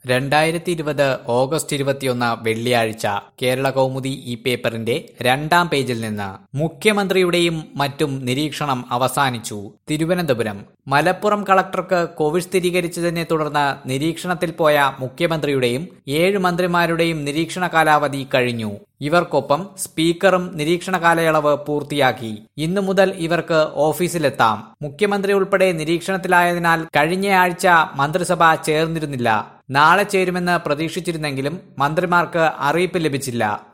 രണ്ടായിരത്തി ഇരുപത് ഓഗസ്റ്റ് ഇരുപത്തിയൊന്ന് വെള്ളിയാഴ്ച കേരള കൗമുദി ഈ പേപ്പറിന്റെ രണ്ടാം പേജിൽ നിന്ന് മുഖ്യമന്ത്രിയുടെയും മറ്റും നിരീക്ഷണം അവസാനിച്ചു തിരുവനന്തപുരം മലപ്പുറം കളക്ടർക്ക് കോവിഡ് സ്ഥിരീകരിച്ചതിനെ തുടർന്ന് നിരീക്ഷണത്തിൽ പോയ മുഖ്യമന്ത്രിയുടെയും ഏഴ് മന്ത്രിമാരുടെയും നിരീക്ഷണ കാലാവധി കഴിഞ്ഞു ഇവർക്കൊപ്പം സ്പീക്കറും നിരീക്ഷണ കാലയളവ് പൂർത്തിയാക്കി ഇന്നു മുതൽ ഇവർക്ക് ഓഫീസിലെത്താം മുഖ്യമന്ത്രി ഉൾപ്പെടെ നിരീക്ഷണത്തിലായതിനാൽ കഴിഞ്ഞയാഴ്ച മന്ത്രിസഭ ചേർന്നിരുന്നില്ല നാളെ ചേരുമെന്ന് പ്രതീക്ഷിച്ചിരുന്നെങ്കിലും മന്ത്രിമാർക്ക് അറിയിപ്പ് ലഭിച്ചില്ല